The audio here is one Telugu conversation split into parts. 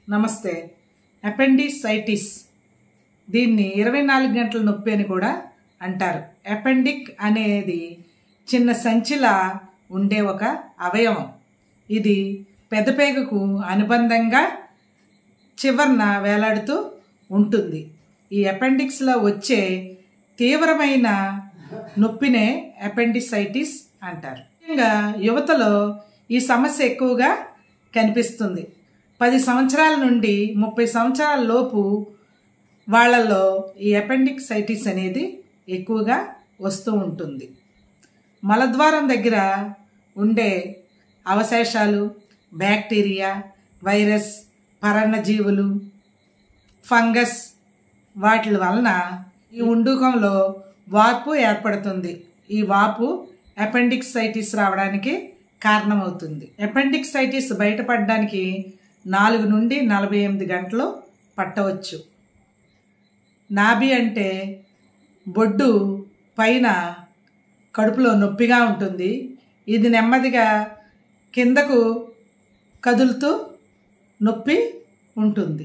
నమస్తే అపెండిసైటిస్ దీన్ని ఇరవై నాలుగు గంటల నొప్పి అని కూడా అంటారు అపెండిక్ అనేది చిన్న సంచిలా ఉండే ఒక అవయవం ఇది పెదపేగకు అనుబంధంగా చివరన వేలాడుతూ ఉంటుంది ఈ అపెండిక్స్లో వచ్చే తీవ్రమైన నొప్పినే అపెండిసైటిస్ అంటారు ముఖ్యంగా యువతలో ఈ సమస్య ఎక్కువగా కనిపిస్తుంది పది సంవత్సరాల నుండి ముప్పై సంవత్సరాల లోపు వాళ్ళల్లో ఈ అపెండిక్సైటిస్ అనేది ఎక్కువగా వస్తూ ఉంటుంది మలద్వారం దగ్గర ఉండే అవశేషాలు బ్యాక్టీరియా వైరస్ పరాన్నజీవులు ఫంగస్ వాటి వలన ఈ ఉండుకంలో వాపు ఏర్పడుతుంది ఈ వాపు అపెండిక్సైటిస్ రావడానికి కారణమవుతుంది అపెండిక్సైటిస్ బయటపడడానికి నాలుగు నుండి నలభై ఎనిమిది గంటలు పట్టవచ్చు నాభి అంటే బొడ్డు పైన కడుపులో నొప్పిగా ఉంటుంది ఇది నెమ్మదిగా కిందకు కదులుతూ నొప్పి ఉంటుంది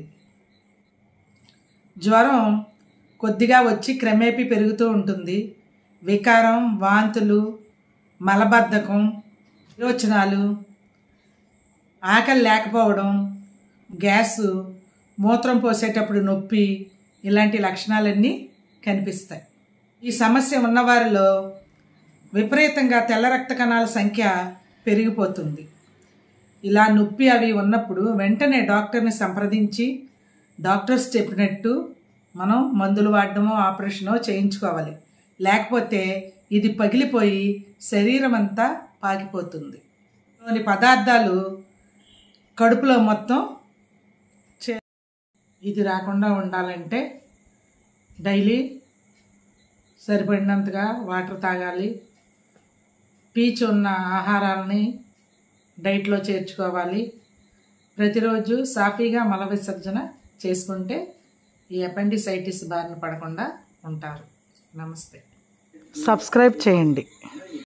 జ్వరం కొద్దిగా వచ్చి క్రమేపీ పెరుగుతూ ఉంటుంది వికారం వాంతులు మలబద్ధకం విరోచనాలు ఆకలి లేకపోవడం గ్యాసు మూత్రం పోసేటప్పుడు నొప్పి ఇలాంటి లక్షణాలన్నీ కనిపిస్తాయి ఈ సమస్య ఉన్నవారిలో విపరీతంగా తెల్ల రక్త కణాల సంఖ్య పెరిగిపోతుంది ఇలా నొప్పి అవి ఉన్నప్పుడు వెంటనే డాక్టర్ని సంప్రదించి డాక్టర్స్ చెప్పినట్టు మనం మందులు వాడడమో ఆపరేషనో చేయించుకోవాలి లేకపోతే ఇది పగిలిపోయి శరీరం అంతా పాకిపోతుంది కొన్ని పదార్థాలు కడుపులో మొత్తం చే ఇది రాకుండా ఉండాలంటే డైలీ సరిపడినంతగా వాటర్ తాగాలి పీచు ఉన్న ఆహారాలని డైట్లో చేర్చుకోవాలి ప్రతిరోజు సాఫీగా మల విసర్జన చేసుకుంటే ఈ అపెండిసైటిస్ బారిన పడకుండా ఉంటారు నమస్తే సబ్స్క్రైబ్ చేయండి